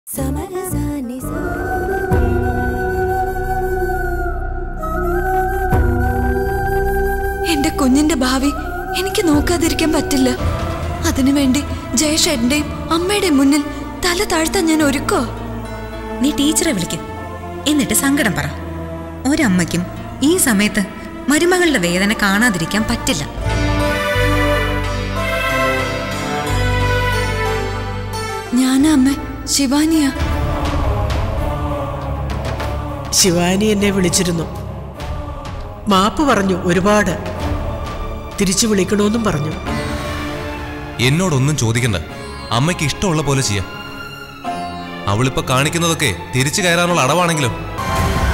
സമരസാനി എന്റെ കുഞ്ഞിന്റെ ഭാവി എനിക്ക് നോക്കാതിരിക്കാൻ പറ്റില്ല അതിനുവേണ്ടി ജയേഷേട്ടന്റെയും അമ്മയുടെയും മുന്നിൽ തല താഴ്ത്താൻ ഞാൻ ഒരുക്കോ നീ ടീച്ചറെ വിളിക്ക് എന്നിട്ട് സങ്കടം പറ ഒരമ്മയ്ക്കും ഈ സമയത്ത് മരുമകളുടെ വേദന കാണാതിരിക്കാൻ പറ്റില്ല ഞാനാ അമ്മ ശിവാനിയാ ശിവാനി എന്നെ വിളിച്ചിരുന്നു മാപ്പ് പറഞ്ഞു ഒരുപാട് തിരിച്ചു വിളിക്കണമെന്നും പറഞ്ഞു എന്നോടൊന്നും ചോദിക്കണ്ട അമ്മയ്ക്ക് ഇഷ്ടമുള്ള പോലെ ചെയ്യാം അവളിപ്പോ കാണിക്കുന്നതൊക്കെ തിരിച്ചു കയറാനുള്ള അടവാണെങ്കിലും